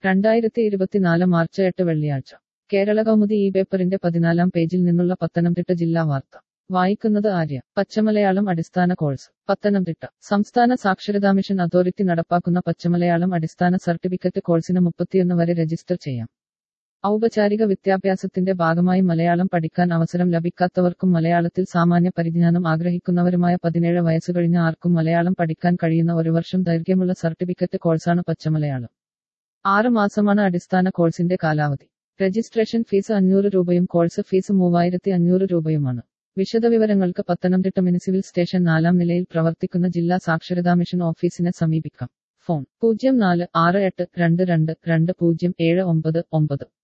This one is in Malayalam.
രണ്ടായിരത്തി ഇരുപത്തിനാല് മാർച്ച് എട്ട് വെള്ളിയാഴ്ച കേരള കൗമുദി ഈ പേപ്പറിന്റെ പതിനാലാം പേജിൽ നിന്നുള്ള പത്തനംതിട്ട ജില്ലാ വാർത്ത വായിക്കുന്നത് ആര്യ പച്ചമലയാളം അടിസ്ഥാന കോഴ്സ് പത്തനംതിട്ട സംസ്ഥാന സാക്ഷരതാ മിഷൻ അതോറിറ്റി നടപ്പാക്കുന്ന പച്ചമലയാളം അടിസ്ഥാന സർട്ടിഫിക്കറ്റ് കോഴ്സിന് മുപ്പത്തിയൊന്ന് വരെ രജിസ്റ്റർ ചെയ്യാം ഔപചാരിക വിദ്യാഭ്യാസത്തിന്റെ ഭാഗമായി മലയാളം പഠിക്കാൻ അവസരം ലഭിക്കാത്തവർക്കും മലയാളത്തിൽ സാമാന്യ പരിജ്ഞാനം ആഗ്രഹിക്കുന്നവരുമായ പതിനേഴ് വയസ്സ് കഴിഞ്ഞ ആർക്കും മലയാളം പഠിക്കാൻ കഴിയുന്ന ഒരു വർഷം ദൈർഘ്യമുള്ള സർട്ടിഫിക്കറ്റ് കോഴ്സാണ് പച്ചമലയാളം ആറ് മാസമാണ് അടിസ്ഥാന കോഴ്സിന്റെ കാലാവധി രജിസ്ട്രേഷൻ ഫീസ് അഞ്ഞൂറ് രൂപയും കോഴ്സ് ഫീസ് മൂവായിരത്തി അഞ്ഞൂറ് രൂപയുമാണ് വിശദവിവരങ്ങൾക്ക് പത്തനംതിട്ട മുനിസിപ്പൽ സ്റ്റേഷൻ നാലാം നിലയിൽ പ്രവർത്തിക്കുന്ന ജില്ലാ സാക്ഷരതാ മിഷൻ ഓഫീസിനെ സമീപിക്കാം ഫോൺ പൂജ്യം നാല് ആറ് എട്ട് രണ്ട് രണ്ട് രണ്ട് പൂജ്യം ഏഴ് ഒമ്പത് ഒമ്പത്